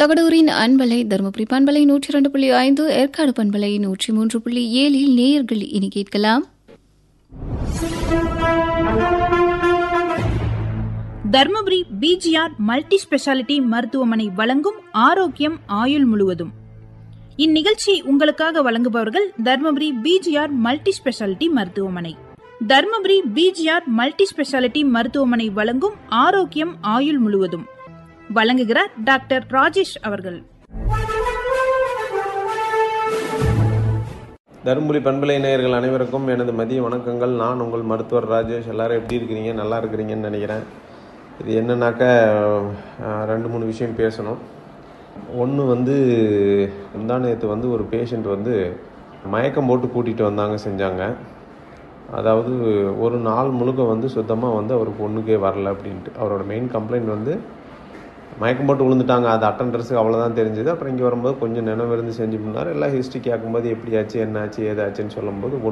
தகடூரின் அன்பலை தருமபுரி பண்பலை நூற்றி இரண்டு புள்ளி ஐந்து ஏற்காடு பண்பலை நூற்றி மூன்று புள்ளி ஏழில் நேயர்கள் இனி கேட்கலாம் தர்மபுரி பிஜிஆர் மல்டி ஸ்பெஷாலிட்டி மருத்துவமனை வழங்கும் ஆரோக்கியம் ஆயுள் முழுவதும் இந்நிகழ்ச்சி உங்களுக்காக வழங்குபவர்கள் தர்மபுரி பிஜிஆர் மல்டி ஸ்பெஷாலிட்டி மருத்துவமனை தர்மபுரி பிஜிஆர் மல்டி ஸ்பெஷாலிட்டி மருத்துவமனை வழங்கும் ஆரோக்கியம் ஆயுள் முழுவதும் வழங்குகிறார் டாக்டர் ராஜேஷ் அவர்கள் தருமபுரி பண்பலை நேயர்கள் அனைவருக்கும் எனது மதிய வணக்கங்கள் நான் உங்கள் மருத்துவர் ராஜேஷ் எல்லாரும் எப்படி இருக்கிறீங்க நல்லா இருக்கிறீங்கன்னு நினைக்கிறேன் இது என்னன்னாக்கா அஹ், ரெண்டு மூணு விஷயம் பேசணும் ஒன்று வந்து முந்தா நேற்று வந்து ஒரு பேஷண்ட் வந்து மயக்கம் போட்டு கூட்டிகிட்டு வந்தாங்க செஞ்சாங்க அதாவது ஒரு நாள் முழுக்க வந்து சுத்தமாக வந்து அவருக்கு ஒன்றுக்கே வரல அப்படின்ட்டு அவரோட மெயின் கம்ப்ளைண்ட் வந்து மயக்கம் போட்டு விழுந்துட்டாங்க அது அட்டண்டர்ஸுக்கு அவ்வளோதான் தெரிஞ்சது அப்புறம் இங்கே வரும்போது கொஞ்சம் நினைவிருந்து செஞ்சு பண்ணார் எல்லாம் ஹிஸ்ட்ரி கேட்கும்போது எப்படி ஆச்சு என்ன ஆச்சு ஏதாச்சுன்னு சொல்லும்போது